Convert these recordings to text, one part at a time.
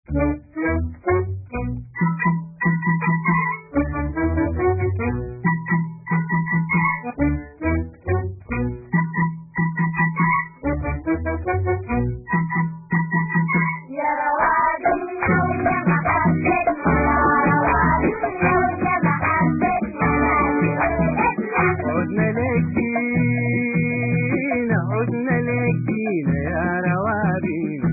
يا روادنا ويا محبتنا يا روادنا ويا محبتنا عدنا لكينا عدنا لكينا يا روابينا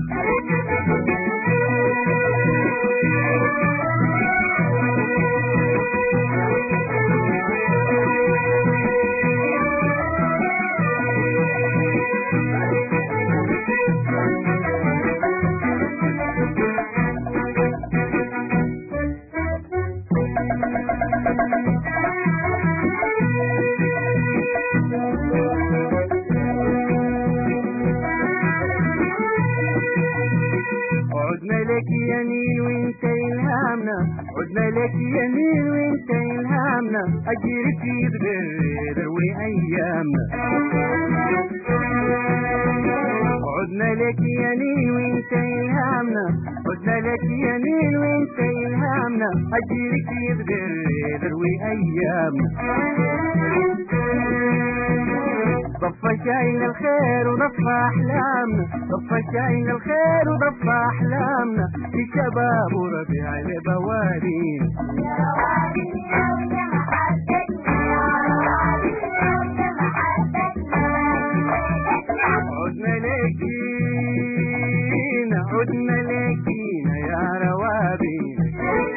عدنا لك يمين وانت الهامنا عدنا لك يمين وانت الهامنا اجرك يتغير وايامنا عدنا لك يمين وانت الهامنا عدنا لك يمين وانت الهامنا اجرك يتغير وايامنا ضفة شايل الخير وضفة أحلامنا ضفة شايل الخير وضفة أحلامنا في شباب وربيع لبوادينا يا روادنا ويا محبتنا يا روادنا ويا محبتنا عدنا لكينا عدنا لكينا يا روابينا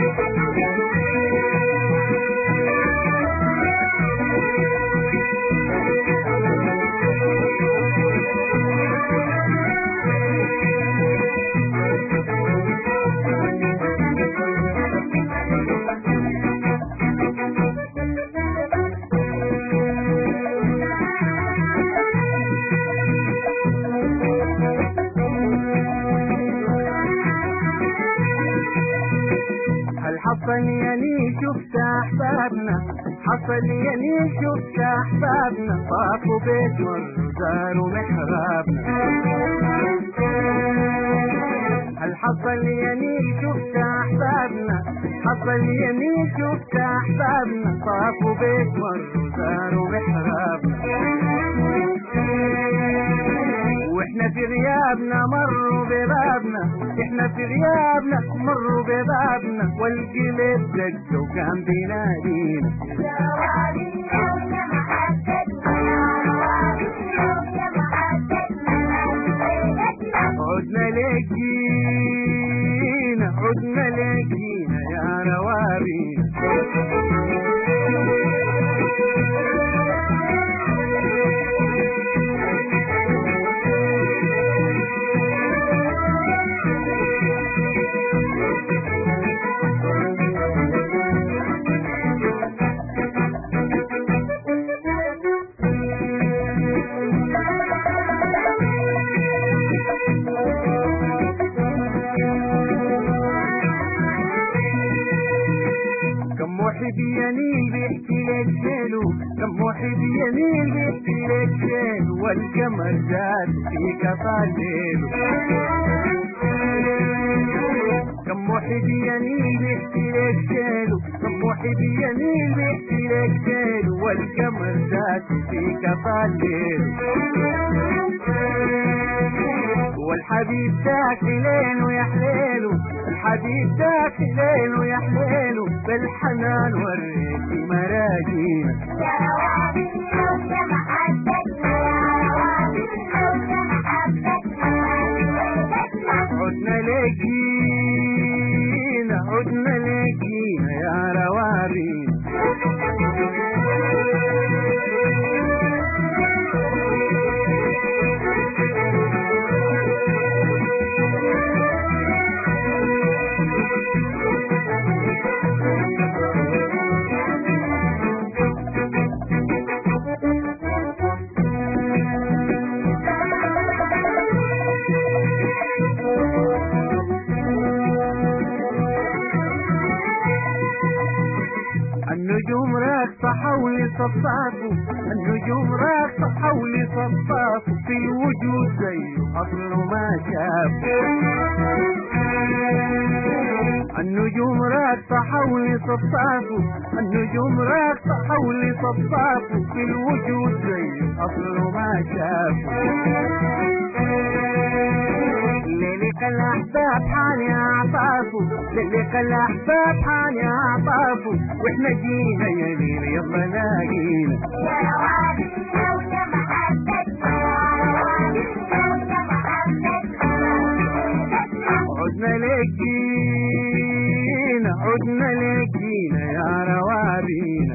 هل حصل يلي شفت احبابنا حصل يلي شفت احبابنا طافوا بيت وزاروا محرابنا هل حصل يلي شفت احبابنا حصل يلي شفت احبابنا طافوا بيت وزاروا محرابنا واحنا في غيابنا مروا ببابنا احنا في غيابنا مروا ببابنا والقلب دق وكان بينادينا يا روادنا ويا محبتنا يا روادنا ويا محبتنا عدنا لقينا عدنا لقينا يا روابينا كم محب يميل بيحكي لك شيله كم محب يميل بيحكي لك شيله والقمر زاد فيك طال ليله كم محب يميل بيحكي لك شيله كم محب يميل بيحكي لك شيله والقمر زاد فيك طال ليله والحبيب داخلين ويا حليله الحبيب داخلين ويا حليله بالحنان وريتي مراجينا يا روادنا ويا محبتنا يا روادنا ويا محبتنا عدنا لقينا عدنا لقينا يا روابينا النجوم راقصة حولي صفاته النجوم راقصة حولي صفاته في الوجود زيه أصله ما شاف النجوم راقصة حول صفاته النجوم راقصة حول صفاته في الوجود زي أصله ما شافه ليلك الأحباب حاني أعطافه ليلك الأحباب حاني أعطافه وإحنا جينا يا ليل يلا لاقينا يا روابينا ويا محبتنا يا روابينا ويا محبتنا عدنا لقينا عدنا لقينا يا روابينا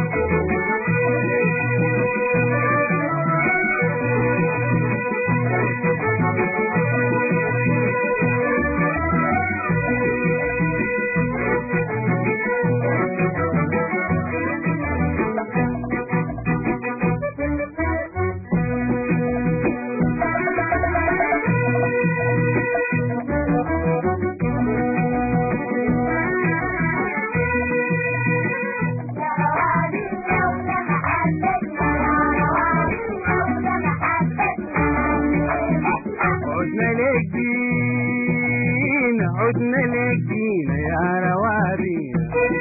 يا روابينا ويا محبتنا يا روابينا ويا محبتنا عدنا لقينا عدنا لقينا يا روابينا